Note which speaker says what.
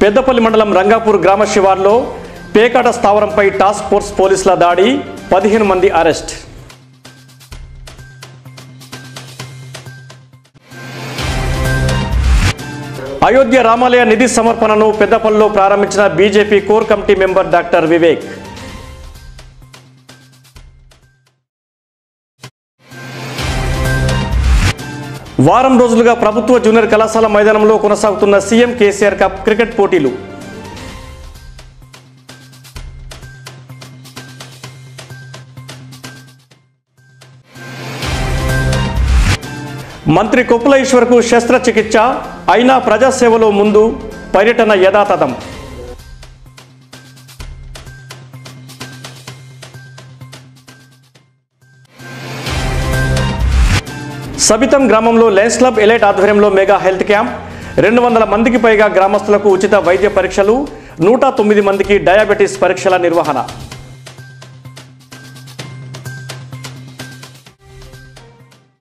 Speaker 1: పెద్దపల్లి మండలం రంగాపూర్ గ్రామ శివార్లో పేకాట స్థావరంపై టాస్క్ ఫోర్స్ పోలీసుల దాడి పదిహేను మంది అరెస్ట్ అయోధ్య రామాలయ నిధి సమర్పణను పెద్దపల్లిలో ప్రారంభించిన BJP core committee member doctor Vivek వారం రోజులుగా ప్రభుత్వ జూనియర్ కళాశాల మైదానంలో కొనసాగుతున్న సీఎం కేసీఆర్ కప్ క్రికెట్ పోటీలు మంత్రి కొప్పుల ఈశ్వర్కు శస్త్రచికిత్స అయినా ప్రజాసేవలో ముందు పర్యటన యథాతథం సబితం గ్రామంలో లయన్స్ క్లబ్ ఎలైట్ ఆధ్వర్యంలో మెగా హెల్త్ క్యాంప్ రెండు వందల మందికి పైగా గ్రామస్తులకు ఉచిత వైద్య పరీక్షలు నూట తొమ్మిది మందికి డయాబెటీస్ పరీక్షల నిర్వహణ